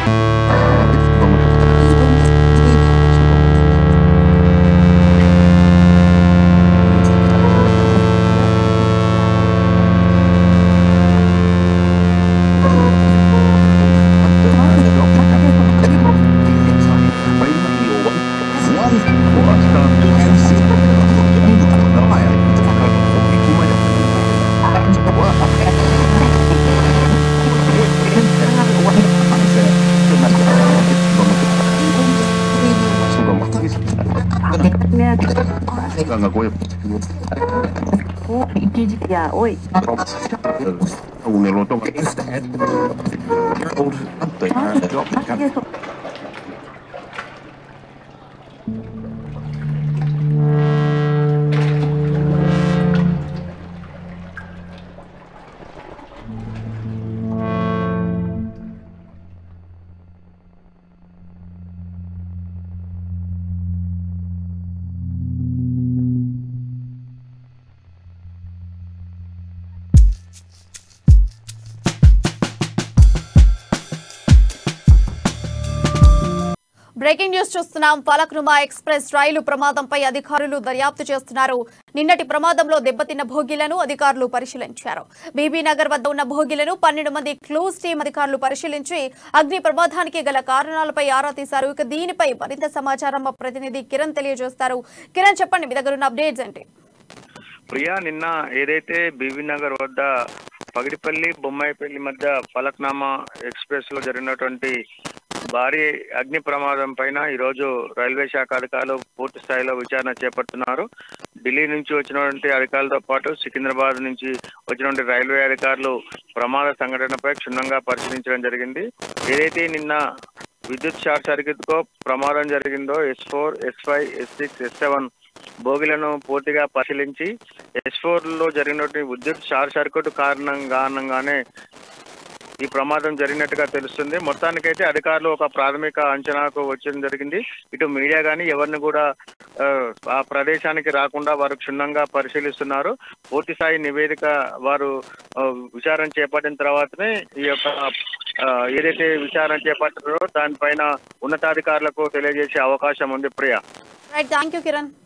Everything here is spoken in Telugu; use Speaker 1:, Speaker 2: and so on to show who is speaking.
Speaker 1: お、一時や、おい。
Speaker 2: Un eloto.
Speaker 1: あげそう。
Speaker 3: బ్రేకింగ్ న్యూస్ చూస్తున్నాం పలక్నుమా ఎక్స్ప్రెస్ రైలు ప్రమాదంపై అధికారులు దర్యాప్తు చేస్తున్నారు నిన్నటి ప్రమాదంలో దెబ్బతిన్న భోగిలను అధికారులు పరిశీలించారు బీబీ నగర్ వద్ద ఉన్న భోగిలను పన్నెండు మంది క్లూజ్ టీం అధికారులు పరిశీలించి అగ్ని ప్రమాదానికి గల కారణాలపై ఆరా తీశారు ఇక దీనిపై మరింత సమాచారం మా ప్రతినిధి కిరణ్ తెలియజేస్తారు కిరణ్ చెప్పండి మీ దగ్గర ఉన్న అప్డేట్స్ ఏంటి
Speaker 4: ప్రియా నిన్న ఏదైతే బీవీ నగర్ వద్ద పగిడిపల్లి బొమ్మాయిపల్లి మధ్య ఫలక్నామా ఎక్స్ప్రెస్ లో జరిగినటువంటి భారీ అగ్ని ప్రమాదం పైన ఈరోజు రైల్వే శాఖ అధికారులు పూర్తి స్థాయిలో విచారణ చేపడుతున్నారు ఢిల్లీ నుంచి వచ్చినటువంటి అధికారులతో పాటు సికింద్రాబాద్ నుంచి వచ్చినటువంటి రైల్వే అధికారులు ప్రమాద సంఘటనపై క్షుణ్ణంగా పరిశీలించడం జరిగింది ఏదైతే నిన్న విద్యుత్ షార్ట్ సర్క్యూట్ తో ప్రమాదం జరిగిందో S four S five S six S seven బోగిలను పూర్తిగా పరిశీలించి ఎస్ ఫోర్ లో జరిగినటువంటి విద్యుత్ షార్ట్ సర్క్యూట్ కారణం కారణంగానే ఈ ప్రమాదం జరిగినట్టుగా తెలుస్తుంది మొత్తానికైతే అధికారులు ఒక ప్రాథమిక అంచనాకు వచ్చడం జరిగింది ఇటు మీడియా కానీ ఎవరిని కూడా ఆ, ఆ ప్రదేశానికి రాకుండా వారు క్షుణ్ణంగా పరిశీలిస్తున్నారు పూర్తి స్థాయి నివేదిక వారు ఆ, విచారణ చేపట్టిన తర్వాతనే ఈ యొక్క ఆ, ఏదైతే విచారణ చేపట్టారో దానిపైన ఉన్నతాధికారులకు తెలియజేసే అవకాశం ఉంది Priya
Speaker 3: right thank you Kiran